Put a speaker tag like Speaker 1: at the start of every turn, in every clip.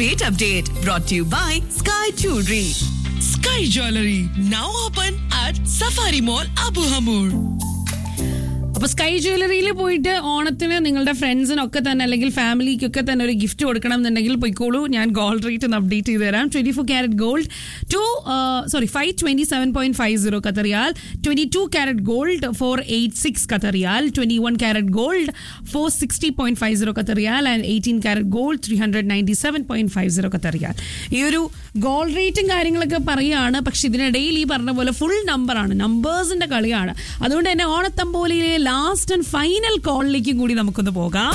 Speaker 1: rate update brought to you by Sky Jewelry. Sky Jewelry now open at Safari Mall Abu Hamur.
Speaker 2: അപ്പൊ sky ജ്വല്ലറിയിൽ പോയിട്ട് ഓണത്തിന് നിങ്ങളുടെ ഫ്രണ്ട്സിനൊക്കെ തന്നെ അല്ലെങ്കിൽ ഫാമിലിക്കൊക്കെ തന്നെ ഒരു ഗിഫ്റ്റ് കൊടുക്കണം എന്നുണ്ടെങ്കിൽ പോയിക്കോളൂ ഞാൻ ഗോൾഡ് റേറ്റ് ഒന്ന് അപ്ഡേറ്റ് ചെയ്ത് തരാം twenty four carat gold two sorry five twenty seven point five zero കത്തറിയാൽ twenty two carat gold four eight six കത്തറിയാൽ twenty one carat gold four sixty point five zero കത്തറിയാൽ and eighteen carat gold three hundred ninety seven point five zero കത്തറിയാൽ ഈ ഒരു gold റേറ്റും കാര്യങ്ങളൊക്കെ പറയുകയാണ് പക്ഷെ ഇതിനിടയിൽ ഈ പറഞ്ഞ പോലെ ഫുൾ നമ്പറാണ് നമ്പേഴ്സിന്റെ കളിയാണ് അതുകൊണ്ട് തന്നെ ഓണത്തമ്പോലിയിലെ ലാസ്റ്റ് ആൻഡ് ഫൈനൽ കോളിലേക്കും കൂടി നമുക്കൊന്ന് പോകാം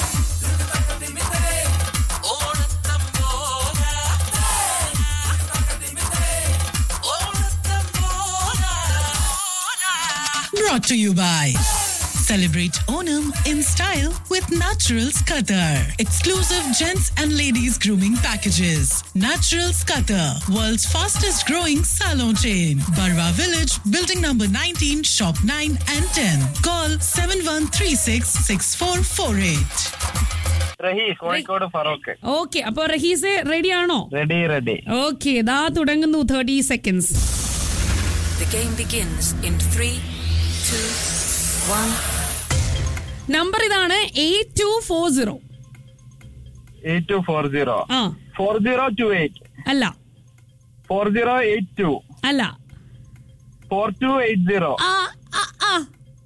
Speaker 1: Brought to you by Celebrate Onam in style with Naturals Qatar. Exclusive gents and ladies grooming packages. Naturals Qatar, world's fastest growing salon chain. Barwa Village, building number 19, shop 9 and 10. Call 7136 6448.
Speaker 3: Rahees Kozhikode Farook
Speaker 2: okay അപ്പൊ Rahees ready ആണോ
Speaker 3: ready ready
Speaker 2: okay ദാ തുടങ്ങുന്നു thirty seconds
Speaker 4: The game begins in three, two, one.
Speaker 2: Number ഇതാണ് eight two four zero
Speaker 3: eight two four zero
Speaker 2: ആ
Speaker 3: four zero two eight
Speaker 2: അല്ല
Speaker 3: four zero eight two
Speaker 2: അല്ല
Speaker 3: four two eight zero
Speaker 2: ആ ആ, ആ.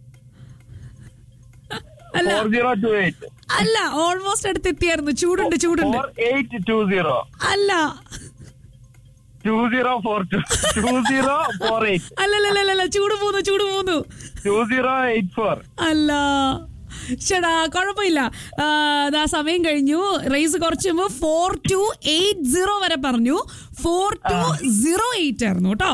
Speaker 2: അല്ല
Speaker 3: ഫോർ സീറോ ടു എയ്റ്റ്
Speaker 2: അല്ല almost അടുത്ത് എത്തിയായിരുന്നു ചൂടുണ്ട് ചൂടുണ്ട്
Speaker 3: ഫോർ എയ്റ്റ് ടു സീറോ
Speaker 2: അല്ല
Speaker 3: to zero four two two zero four eight
Speaker 2: അല്ലല്ലല്ല ചൂട് പോന്നു ചൂട് പോന്നു
Speaker 3: ടു സീറോ എയ്റ്റ് ഫോർ
Speaker 2: അല്ല ചേടാ കുഴപ്പമില്ല ആ, ദാ സമയം കഴിഞ്ഞു റേസ് കുറച്ച് മുമ്പ് ഫോർ ടു എയ്റ്റ് സീറോ വരെ പറഞ്ഞു ഫോർ ടു സീറോ എയ്റ്റ് ആയിരുന്നു കേട്ടോ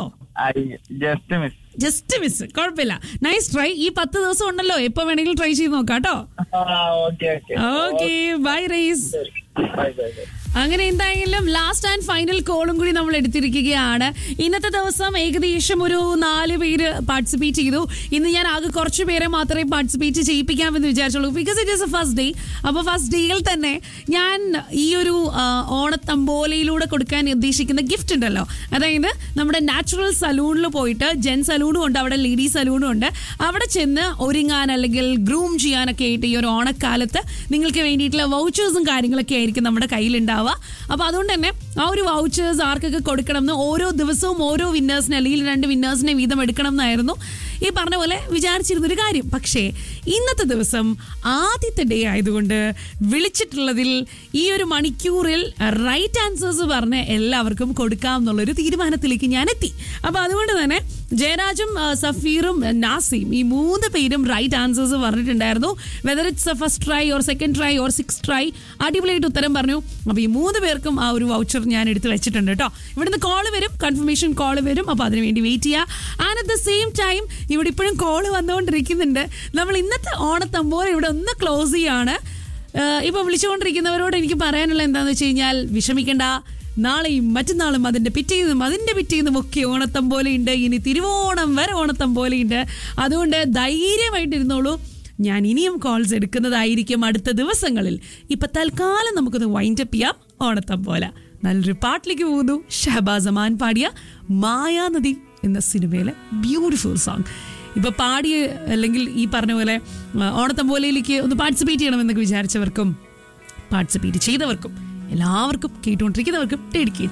Speaker 3: ജസ്റ്റ് മിസ്
Speaker 2: ജസ്റ്റ് മിസ് കുഴപ്പമില്ല നൈസ് ട്രൈ ഈ പത്ത് ദിവസം ഉണ്ടല്ലോ എപ്പോ വേണമെങ്കിലും ട്രൈ ചെയ്ത് നോക്കാം കേട്ടോ
Speaker 3: okay okay
Speaker 2: okay bye race
Speaker 3: bye bye bye
Speaker 2: അങ്ങനെ എന്തായാലും ലാസ്റ്റ് ആൻഡ് ഫൈനൽ കോളും കൂടി നമ്മൾ എടുത്തിരിക്കുകയാണ് ഇന്നത്തെ ദിവസം ഏകദേശം ഒരു നാല് പേര് പാർട്ടിസിപ്പേറ്റ് ചെയ്തു ഇന്ന് ഞാൻ ആകെ കുറച്ച് പേരെ മാത്രമേ പാർട്ടിസിപ്പേറ്റ് ചെയ്യിപ്പിക്കാമെന്ന് വിചാരിച്ചുള്ളൂ because it is a first day അപ്പോൾ ഫസ്റ്റ് ഡേയിൽ തന്നെ ഞാൻ ഈ ഒരു ആ, ഓണത്തമ്പോലയിലൂടെ കൊടുക്കാൻ ഉദ്ദേശിക്കുന്ന ഗിഫ്റ്റ് ഉണ്ടല്ലോ അതായത് നമ്മുടെ നാച്ചുറൽ സലൂണിൽ പോയിട്ട് ജെൻ സലൂണും ഉണ്ട് അവിടെ ലേഡി സലൂണും ഉണ്ട് അവിടെ ചെന്ന് ഒരുങ്ങാൻ അല്ലെങ്കിൽ ഗ്രൂം ചെയ്യാനൊക്കെ ആയിട്ട് ഈ ഒരു ഓണക്കാലത്ത് നിങ്ങൾക്ക് വേണ്ടിയിട്ടുള്ള വൗച്ചേഴ്സും കാര്യങ്ങളൊക്കെ ആയിരിക്കും നമ്മുടെ കയ്യിലുണ്ടാവുക അപ്പോൾ അതുകൊണ്ട് തന്നെ ആ ഒരു വൗച്ചേഴ്സ് ആർക്കൊക്കെ കൊടുക്കണം എന്ന് ഓരോ ദിവസവും ഓരോ വിന്നേഴ്സിനെ അല്ലെങ്കിൽ രണ്ട് വിന്നേഴ്സിനെ വീതം എടുക്കണം എന്നായിരുന്നു ഈ പറഞ്ഞ പോലെ വിചാരിച്ചിരുന്നൊരു കാര്യം പക്ഷേ ഇന്നത്തെ ദിവസം ആദ്യത്തെ ഡേ ആയതുകൊണ്ട് വിളിച്ചിട്ടുള്ളതിൽ ഈ ഒരു മണിക്കൂറിൽ റൈറ്റ് ആൻസേഴ്സ് പറഞ്ഞ് എല്ലാവർക്കും കൊടുക്കാം എന്നുള്ളൊരു തീരുമാനത്തിലേക്ക് ഞാൻ എത്തി അപ്പോൾ അതുകൊണ്ട് തന്നെ ജയരാജും ആ, സഫീറും ആ, നാസിയും ഈ മൂന്ന് പേരും റൈറ്റ് ആൻസേഴ്സ് പറഞ്ഞിട്ടുണ്ടായിരുന്നു whether it's a first try or second try or six try അടിപൊളിയായിട്ട് ഉത്തരം പറഞ്ഞു അപ്പോൾ ഈ മൂന്ന് പേർക്കും ആ ഒരു വൗച്ചർ ഞാൻ എടുത്ത് വെച്ചിട്ടുണ്ട് കേട്ടോ ഇവിടുന്ന് കോൾ വരും കൺഫർമേഷൻ കോൾ വരും അപ്പോൾ അതിന് വേണ്ടി വെയിറ്റ് ചെയ്യുക and at the same time ഇവിടെ ഇപ്പോഴും കോൾ വന്നുകൊണ്ടിരിക്കുന്നുണ്ട് നമ്മൾ ഇന്നത്തെ ഓണത്തമ്പോൾ ഇവിടെ ഒന്ന് ക്ലോസ് ചെയ്യാണ് ഏഹ് ഇപ്പൊ വിളിച്ചുകൊണ്ടിരിക്കുന്നവരോട് എനിക്ക് പറയാനുള്ള എന്താന്ന് വെച്ച് കഴിഞ്ഞാൽ വിഷമിക്കണ്ട നാളെയും മറ്റന്നാളും അതിന്റെ പിറ്റേന്നും അതിന്റെ പിറ്റേന്നും ഒക്കെ ഓണത്തം പോലെയുണ്ട് ഇനി തിരുവോണം വരെ ഓണത്തം പോലെയുണ്ട് അതുകൊണ്ട് ധൈര്യമായിട്ടിരുന്നോളൂ ഞാൻ ഇനിയും കോൾസ് എടുക്കുന്നതായിരിക്കും അടുത്ത ദിവസങ്ങളിൽ ഇപ്പൊ തൽക്കാലം നമുക്കൊന്ന് വൈൻഡപ്പ് ചെയ്യാം ഓണത്തം പോലെ നല്ലൊരു പാട്ടിലേക്ക് പോകുന്നു ഷഹബാസ് അമാൻ പാടിയ മായാനദി എന്ന സിനിമയിലെ ബ്യൂട്ടിഫുൾ സോങ് ഇപ്പൊ പാടിയ അല്ലെങ്കിൽ ഈ പറഞ്ഞ പോലെ ആ, ഓണത്തമ്പോലയിലേക്ക് ഒന്ന് പാർട്ടിസിപ്പേറ്റ് ചെയ്യണമെന്നൊക്കെ വിചാരിച്ചവർക്കും പാർട്ടിസിപ്പേറ്റ് ചെയ്തവർക്കും എല്ലാവർക്കും കേട്ടുകൊണ്ടിരിക്കുന്നവർക്കും ഡെഡിക്കേറ്റ്